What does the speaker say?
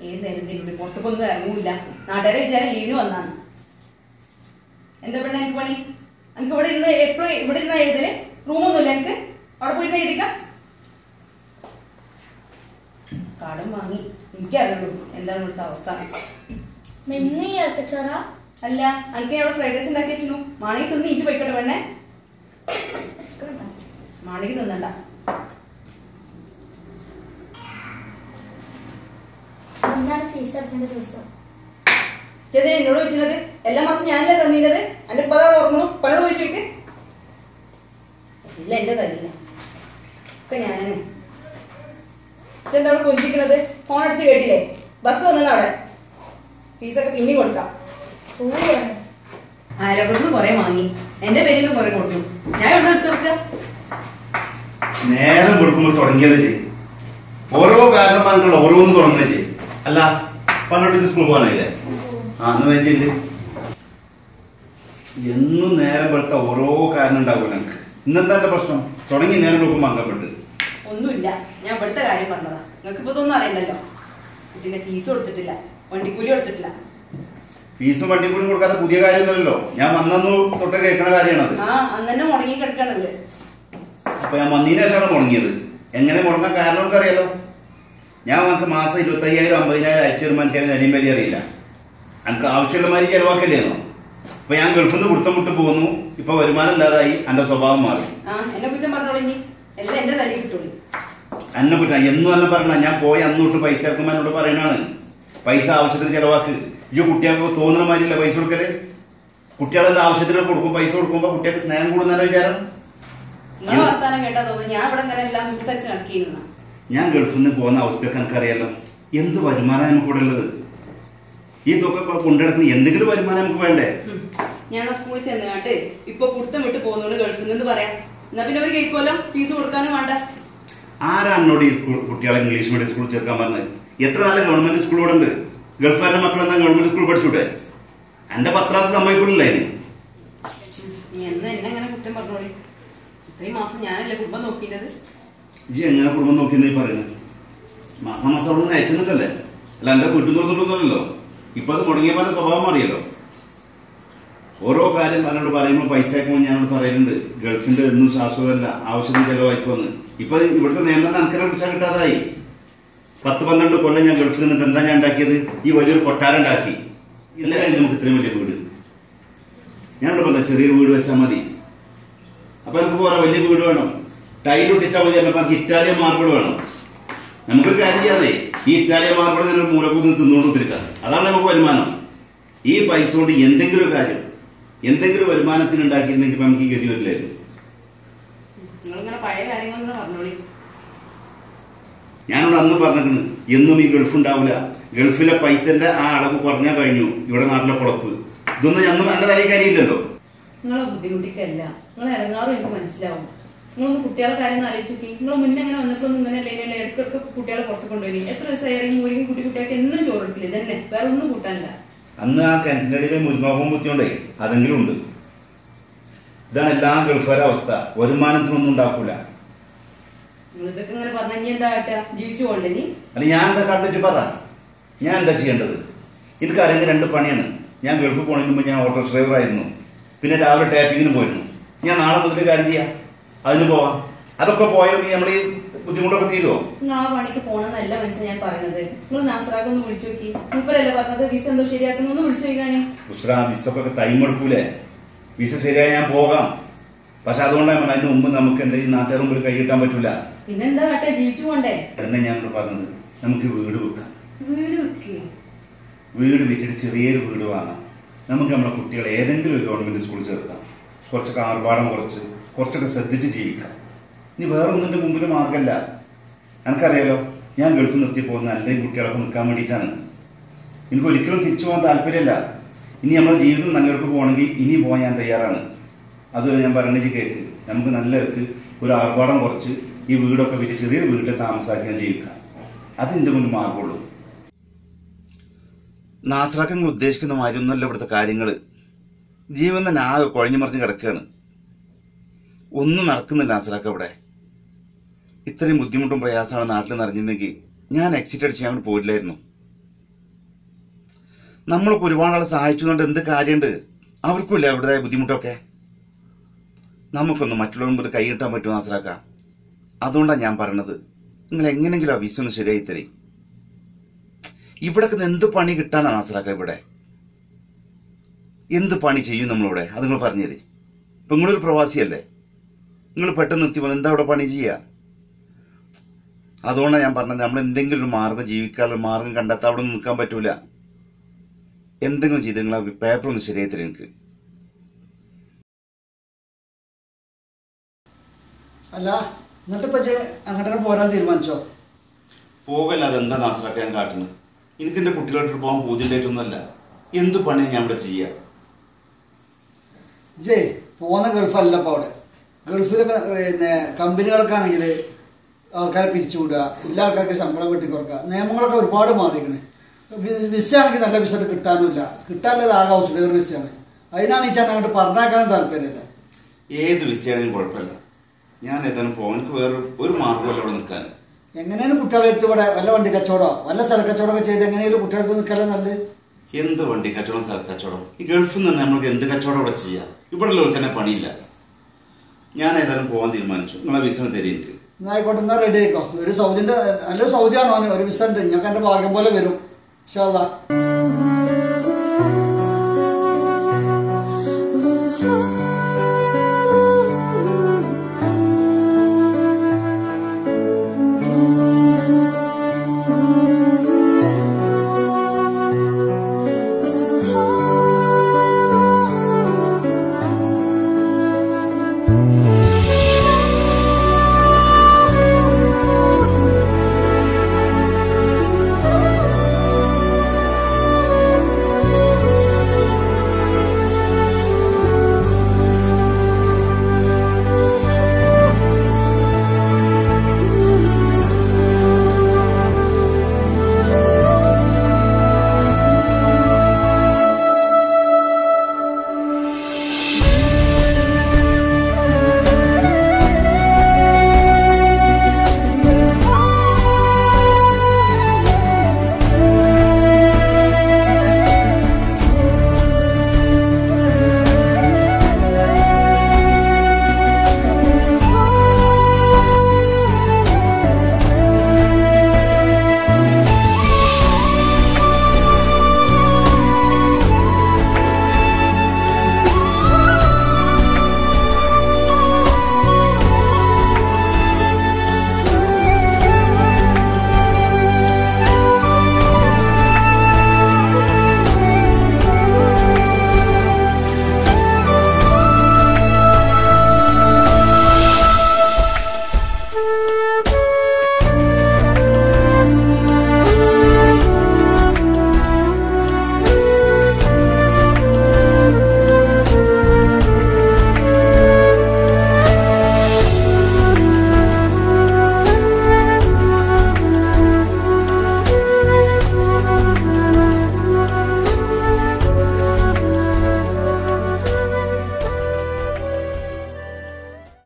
ഏത് നേരം ഇവിടെ പുറത്തേക്കൊന്നും ഇറങ്ങൂല നാട്ടുകാരെ വിചാരം ലീവിന് വന്നാണ് എന്താ പെണ്ണ എനിക്ക് പണി എനിക്ക് ഇവിടെ ഇരുന്ന് എപ്പോഴും ഇവിടെ ഇരുന്ന എഴുതല് റൂമൊന്നുമില്ല എനിക്ക് അവിടെ പോയിരുന്ന എഴുതിക്കാം കടം വാങ്ങി എനിക്കറിയുള്ളൂ എന്താണ് ഇവിടുത്തെ അവസ്ഥ മെന്നു ഇറക്കച്ചോറ അല്ല എനിക്ക് അവിടെ ഫ്രൈഡ് റൈസ് ഉണ്ടാക്കി വെച്ചിരുന്നു മാണിക്ക് തിന്ന് ഈച്ച് പോയിക്കോട്ടെ പെണ്ണെ മാണിക്ക് തിന്നണ്ട എന്താണ് ഫീസ് അടക്കേണ്ട പൈസ ചേതേ എന്നോട് ചോദിച്ചത് എല്ലാ മാസം ഞാനല്ലേ തന്നിരുന്നത് എന്റെ ഉപ്പതാ ഓർമ്മണു പലരോട് പോയി ചോദിക്ക് ഇല്ല എന്റെ തരില്ല ഒക്കെ ഞാൻ തന്നെ ചെന്താ അവിടെ കൊഞ്ചിക്കണത് ഫോൺ അടിച്ച് കേട്ടില്ലേ ബസ് വന്നിട്ട് അവിടെ ഫീസൊക്കെ പിന്നെയും കൊടുക്കാം പോവുകയാണ് അയലക്കത്തുനിന്ന് കുറെ വാങ്ങി എന്റെ പേരിൽ നിന്ന് കുറെ കൊടുത്തു ഞാൻ ഇവിടെ എടുത്തു കൊടുക്കുക നേരം കൊടുക്കുമ്പോൾ തുടങ്ങിയത് ചെയ്യും ഓരോ കാരണന്മാർക്കുള്ള ഓരോന്നും തുടങ്ങുന്നത് ചെയ്യും അല്ല പണ്ടോട്ട് സ്കൂൾ പോകാനായില്ലേ ആ എന്ന് വെച്ചിട്ട് എന്നും നേരം വെളുത്ത ഓരോ കാരണം ഉണ്ടാവില്ല എനിക്ക് ഇന്നത്തെ എന്റെ പ്രശ്നം തുടങ്ങി നേരം കൊടുക്കുമ്പോൾ അംഗപ്പെട്ട് ഒന്നുമില്ല ഞാൻ ഇവിടുത്തെ കാര്യം പറഞ്ഞതാ നിങ്ങൾക്ക് ഇപ്പൊ ഇതൊന്നും അറിയണ്ടല്ലോ കുട്ടീന്റെ ഫീസ് കൊടുത്തിട്ടില്ല വണ്ടിക്കൂലി കൊടുത്തിട്ടില്ല ഫീസും വണ്ടി കൂടി കൊടുക്കാത്ത പുതിയ കാര്യമൊന്നുമല്ലല്ലോ ഞാൻ വന്നു തൊട്ട് കേൾക്കണ കാര്യമാണത് ആ അന്ന് തന്നെ മുടങ്ങി കിടക്കണത് അപ്പൊ ഞാൻ വന്നതിന് ശേഷമാണ് മുടങ്ങിയത് എങ്ങനെ മുടങ്ങാൻ കാരണം നമുക്ക് അറിയാലോ ഞാൻ നമുക്ക് മാസം ഇരുപത്തി അയ്യായിരം അമ്പതിനായിരം അയച്ചു തരുമ്പോൾ എനിക്ക് അതിന് വലിയ അറിയില്ല എനിക്ക് ആവശ്യമുള്ള മാതിരി ചെലവാക്കല്ലേന്നോ അപ്പൊ ഞാൻ ഗൾഫിൽ നിന്ന് കുടുത്തം വിട്ട് പോന്നു ഇപ്പൊ വരുമാനം ഇല്ലാതായി എന്റെ സ്വഭാവം മാറി ആ എന്നെ കുറ്റം പറഞ്ഞോളൂ ഇനി എല്ലാം എന്റെ തലയിൽ കിട്ടുള്ളൂ എന്നെ കുറ്റം എന്നും തന്നെ പറഞ്ഞ ഞാൻ പോയി അന്ന് തൊട്ട് പൈസ ഇറക്കുമ്പോൾ എന്നോട് പറയണാണ് പൈസ ആവശ്യത്തിന് ചെലവാക്ക് ഈ കുട്ടികൾക്ക് തോന്നുന്ന മാതിരിയല്ല പൈസ കൊടുക്കല് കുട്ടികളെന്താ ആവശ്യത്തിന് കൊടുക്കും പൈസ കൊടുക്കുമ്പോ കുട്ടികൾക്ക് സ്നേഹം കൂടുന്നതിന്റെ വിചാരം നിങ്ങളെ വർത്താനം കേട്ടാ തോന്നുന്നു ഞാൻ ഇവിടെ ഇങ്ങനെ എല്ലാം മുട്ടച്ച് നടക്കിയിരുന്ന ഞാൻ ഗൾഫിൽ നിന്ന് പോകുന്ന അവസ്ഥയൊക്കെ എനിക്കറിയാലോ എന്ത് വരുമാനം നമുക്ക് ഇവിടെ ഉള്ളത് ഈ ഇതൊക്കെ ഇപ്പൊ കൊണ്ടുനടക്കുന്ന എന്തെങ്കിലും വരുമാനം നമുക്ക് വേണ്ടേ ഞാൻ ആ സ്കൂളിൽ ചെന്നുകാണ്ട് ഇപ്പൊ കുടുത്തം വിട്ട് പോകുന്നോണ്ട് ഗൾഫിൽ നിന്ന് പറയാം എന്നാ പിന്നെ ഒരു കേൾക്കുമല്ലോ ഫീസ് കൊടുക്കാനും വേണ്ട ആരാ എന്നോട് ഈ സ്കൂൾ കുട്ടികളെ ഇംഗ്ലീഷ് മീഡിയം സ്കൂളിൽ ചേർക്കാൻ പറഞ്ഞത് എത്ര നല്ല ഗവൺമെന്റ് സ്കൂൾ ഇവിടെ ഉണ്ട് ഗൾഫുകാരുടെ മക്കൾ എന്താ ഗവൺമെന്റ് സ്കൂൾ പഠിച്ചൂടെ എന്റെ പത്രാസ് സമ്മതിക്കില്ലേ നീ എന്ന് എന്നെ അങ്ങനെ കുറ്റം പറഞ്ഞോളി ഇത്രയും മാസം ഞാനല്ലേ കുടുംബം നോക്കിയത് ഈ എങ്ങനെ കുടുംബം നോക്കി നീ പറയുന്നത് മാസം മാസം അവിടെ നിന്ന് അയച്ചിട്ടല്ലേ അല്ല എന്റെ വീട്ടിൽ തുറന്നിട്ടൊന്നുമല്ലോ ഇപ്പൊ അത് മുടങ്ങിയ പോലെ സ്വഭാവം മാറിയല്ലോ ഓരോ കാര്യം എന്നോട് പറയുമ്പോൾ പൈസ അയക്കുമ്പോൾ ഞാനോട് പറയുന്നുണ്ട് ഗൾഫിന്റെ ഒന്നും ശാശ്വതമല്ല ആവശ്യത്തിന് ചെലവായിക്കോന്ന് ഇപ്പൊ ഇവിടുത്തെ നിയന്ത്രണം അനക്കനെ പിടിച്ചാൽ കിട്ടാതായി പത്ത് പന്ത്രണ്ട് കൊല്ലം ഞാൻ ഗൾഫിൽ നിന്നിട്ട് എന്താ ഞാൻ ഉണ്ടാക്കിയത് ഈ വലിയൊരു കൊട്ടാരം ഉണ്ടാക്കി ഇല്ല കഴിഞ്ഞ് നമുക്ക് ഇത്രയും വലിയ വീട് ഞാനോട് പറഞ്ഞ ചെറിയൊരു വീട് വെച്ചാൽ മതി അപ്പൊ നമുക്ക് പോരാ വലിയ വീട് വേണം ടൈൽ ഒട്ടിച്ചാൽ മതി അല്ല നമുക്ക് ഇറ്റാലിയൻ മാർബിൾ വേണം നമുക്കൊരു കാര്യം ചെയ്യാതെ ഈ ഇറ്റാലിയൻ മാർബിൾ തന്നെ മൂലക്കുന്ന് തിന്നുകൊണ്ട് കുത്തിരിക്കാം അതാണ് നമുക്ക് വരുമാനം ഈ പൈസ കൊണ്ട് എന്തെങ്കിലും ഒരു കാര്യം എന്തെങ്കിലും വരുമാനത്തിന് ഉണ്ടാക്കിയിട്ടുണ്ടെങ്കിൽ ഇപ്പൊ നമുക്ക് ഈ ഗതി വരില്ലായിരുന്നു നിങ്ങളിങ്ങനെ പഴയ കാര്യങ്ങൾ ഇങ്ങനെ പറഞ്ഞോളി ഞാനിവിടെ അന്ന് പറഞ്ഞിട്ടുണ്ട് എന്നും ഈ ഗൾഫ് ഉണ്ടാവില്ല ഗൾഫിലെ പൈസന്റെ ആ അളവ് കുറഞ്ഞാൽ കഴിഞ്ഞു ഇവിടെ നാട്ടിലെ പുറപ്പ് ഇതൊന്നും അന്ന് എന്റെ തലയിൽ കാര്യമില്ലല്ലോ നിങ്ങളെ ബുദ്ധിമുട്ടിക്കല്ല നിങ്ങളെ ഇടങ്ങാറും എനിക്ക് മനസ്സിലാവും നിങ്ങളൊന്ന് കുട്ടികളെ കാര്യം ഒന്ന് ആലോചിച്ച് നോക്കി നിങ്ങൾ മുന്നേ അങ്ങനെ വന്നപ്പോഴൊന്നും ഇങ്ങനെ അല്ലേ ഇടയ്ക്കിടയ്ക്ക് കുട്ടികളെ പുറത്ത് കൊണ്ടുപോയി എത്ര ദിവസം ഇറങ്ങി മൂലിയും കുട്ടി കുട്ടികൾക്ക് എന്നും ചോറ് കൊടുക്കില്ല ഇതന്നെ വേറെ ഒന്നും കൂട്ടാനില്ല അന്ന് ആ കിണറ്റിന്റെ അടിയിൽ മുരിങ്ങോപ്പം കുത്തിയോണ്ടേ അതെങ്കിലും ഉണ്ട് ഇതാണ് എല്ലാ ഗൾഫുകാരുടെ അവസ്ഥ വരുമാനത്തിനൊന്നും ഉണ്ടാക്കൂല നിങ്ങൾ ഇതൊക്കെ ഇങ്ങനെ പറഞ്ഞ ഇനി എന്താ കാട്ടുക ജീവിച്ചു പോകണ്ടേ നീ അല്ല ഞാൻ എന്താ കണ്ടിട്ട് പറ ഞാൻ എന്താ ചെയ്യേണ്ടത് എനിക്കറിയുന്ന രണ്ട് പണിയാണ് ഞാൻ ഗൾഫിൽ പോണതിന് മുമ്പ് ഞാൻ ഓട്ടോ ഡ്രൈവർ ആയിരുന്നു പിന്നെ രാവിലെ ടാപ്പിങ്ങിന് പോയിരുന്നു ഞാൻ നാളെ മുതൽ കാര്യം ചെയ്യാം അതിന് പോവാം അതൊക്കെ പോയാൽ നമ്മൾ ഈ ബുദ്ധിമുട്ടൊക്കെ തീരുമോ നിങ്ങൾ ആ പണിക്ക് പോണെന്നല്ല മനസ്സിൽ ഞാൻ പറയുന്നത് നിങ്ങൾ നാസറാക്ക് ഒന്ന് വിളിച്ചു നോക്കി മൂപ്പരല്ലേ പറഞ്ഞത് വിസ എന്തോ ശരിയാക്കുന്നു ഒന്ന് വിളിച്ചു നോക്കാണേ ഉസ്രാ വിസക്കൊക്കെ ടൈം എടുക്കൂലേ വിസ ശരിയായി ഞാൻ പോകാം പക്ഷെ അതുകൊണ്ടാണ് ഞാൻ അതിന് മുമ്പ് നമുക്ക് എന്തെങ്കിലും നാട്ടുകാർ മുമ്പിൽ കൈ കിട്ടാൻ പറ്റൂല പിന്നെന്താ കാട്ടെ ജീവിച്ചു പോണ്ടേ അതന്നെ ഞാൻ ഇവിടെ പറഞ്ഞത് നമുക്ക് വീട് വെക്കാം വീട് വെക്കേ വീട് വിറ്റിട്ട് ചെറിയൊരു വീട് വാങ്ങാം നമുക്ക് നമ്മളെ കുട്ടികളെ ഏതെങ്കിലും ഒരു ഗവൺമെന്റ് സ്കൂളിൽ ചേർക്കാം കുറച്ചൊക്കെ ആർഭാടം കുറച്ച് കുറച്ചൊക്കെ ശ്രദ്ധിച്ച് ജീവിക്കാം ഇനി വേറെ ഒന്നിന്റെ മുമ്പിൽ മാർഗമല്ല എനിക്കറിയാലോ ഞാൻ ഗൾഫിൽ നിർത്തി പോകുന്ന അല്ലെങ്കിൽ കുട്ടികളൊക്കെ നിൽക്കാൻ വേണ്ടിയിട്ടാണ് എനിക്ക് ഒരിക്കലും തിരിച്ചു പോകാൻ താല്പര്യമില്ല ഇനി നമ്മുടെ ജീവിതം നല്ലവർക്ക് പോകണമെങ്കിൽ ഇനി പോകാൻ ഞാൻ തയ്യാറാണ് അതുവരെ ഞാൻ പറഞ്ഞിട്ട് കേൾക്ക് നമുക്ക് നല്ലവർക്ക് ഒരു ആർഭാടം കുറച്ച് ഈ വീടൊക്കെ വിറ്റ് ചെറിയൊരു വീട്ടിൽ താമസാക്കി ഞാൻ ജീവിക്കാം അതിൻ്റെ മുന്നിൽ മാർഗമുള്ളൂ നാസറാക്കങ്ങൾ ഉദ്ദേശിക്കുന്ന മാതിരി ഒന്നുമല്ല ഇവിടുത്തെ കാര്യങ്ങൾ ജീവൻ തന്നെ ആകെ കുഴഞ്ഞു മറിഞ്ഞ് കിടക്കുകയാണ് ഒന്നും നടക്കുന്നില്ല നാസറാക്ക ഇവിടെ ഇത്രയും ബുദ്ധിമുട്ടും പ്രയാസമാണ് നാട്ടിൽ നിറഞ്ഞിരുന്നെങ്കിൽ ഞാൻ എക്സിറ്റ് അടിച്ച് അങ്ങോട്ട് പോയില്ലായിരുന്നു നമ്മളൊക്കെ ഒരുപാട് ആളെ സഹായിച്ചുകൊണ്ട് എന്ത് കാര്യമുണ്ട് അവർക്കുമില്ല അവരുടേതായ ബുദ്ധിമുട്ടൊക്കെ നമുക്കൊന്ന് മറ്റുള്ളവർ മുമ്പിൽ കൈയിട്ടാൻ പറ്റുമോ നാസറാക്ക അതുകൊണ്ടാണ് ഞാൻ പറയണത് നിങ്ങൾ എങ്ങനെങ്കിലും ആ വിസ ഒന്ന് ശരിയായി തരേ ഇവിടൊക്കെ എന്ത് പണി കിട്ടാനാ നാസറാക്ക ഇവിടെ എന്ത് പണി ചെയ്യും നമ്മളിവിടെ അത് നിങ്ങൾ പറഞ്ഞുതരേ ഇപ്പൊ നിങ്ങളൊരു പ്രവാസിയല്ലേ നിങ്ങൾ പെട്ടെന്ന് നിർത്തി വന്ന് എന്താ ഇവിടെ പണി ചെയ്യുക അതുകൊണ്ടാണ് ഞാൻ പറഞ്ഞത് നമ്മൾ എന്തെങ്കിലും ഒരു മാർഗം ജീവിക്കാനുള്ള മാർഗം കണ്ടെത്താൻ അവിടെ ഒന്നും നിൽക്കാൻ പറ്റൂല എന്തെങ്കിലും ചെയ്ത് നിങ്ങൾ ആ പേപ്പർ ഒന്ന് ശരിയായി തരും എനിക്ക് അല്ല എന്നിട്ട് ഇപ്പൊ ഇജ്ജ് അങ്ങോട്ടൊക്കെ പോരാൻ തീരുമാനിച്ചോ പോകല്ലാതെ എന്താ നാസറാക്കാൻ കാട്ടുന്നത് എനിക്ക് എന്റെ കുട്ടികളായിട്ട് പോകാൻ പൂതിണ്ടായിട്ടൊന്നുമല്ല എന്ത് പണിയാണ് ഞാൻ ഇവിടെ ചെയ്യുക ജേ പോകുന്ന ഗൾഫല്ല ഇപ്പോൾ അവിടെ ഗൾഫിലൊക്കെ പിന്നെ കമ്പനികൾക്കാണെങ്കിൽ ആൾക്കാരെ പിരിച്ചുവിടുക എല്ലാ ആൾക്കാർക്ക് ശമ്പളം വെട്ടിക്കുറക്കുക നിയമങ്ങളൊക്കെ ഒരുപാട് മാറിയിരിക്കണേ വിസ ആണെങ്കിൽ നല്ല വിസ കിട്ടാനുമില്ല കിട്ടാനുള്ളത് ആകെ ഹൗസ് ഡെലിവറി വിസയാണ് അതിനാണ് ഈ ചാൻ അങ്ങോട്ട് പറഞ്ഞേക്കാനും താല്പര്യമില്ല ഏത് വിസയാണെങ്കിലും കുഴപ്പമില്ല ഞാൻ ഏതായാലും പോകാൻ എനിക്ക് വേറെ ഒരു മാർഗമല്ല ഇവിടെ നിൽക്കാൻ എങ്ങനെയാണ് കുട്ടികളെ എടുത്ത് ഇവിടെ വല്ല വണ്ടി കച്ചവടമോ വല്ല സ്ഥല കച്ചവടമൊക്കെ ചെയ്ത് എങ്ങനെയാലും കുട്ടികളെ അടുത്ത് നിൽക്കലേ നല്ലത് എന്ത് വണ്ടി കച്ചവടം സ്ഥല കച്ചവടം ഈ ഗൾഫിൽ നിന്ന് നമുക്ക് എന്ത് കച്ചവടം ഇവിടെ ചെയ്യാം ഇവിടെ ഉള്ളവർക്ക് തന്നെ പണിയില്ല ഞാൻ ഏതായാലും പോകാൻ തീരുമാനിച്ചു നിങ്ങളെ വിസ തരും എനിക്ക് എന്നാ ആയിക്കോട്ടെ എന്നാ റെഡി ആയിക്കോ ഒരു സൗദിന്റെ നല്ലൊരു സൗദിയാണോ അവന് ഒരു വിസ ഉണ്ട് ഞങ്ങൾക്ക് എന്റെ ഭാഗ്യം പോലെ വരും ഇൻഷാ അല്ലാ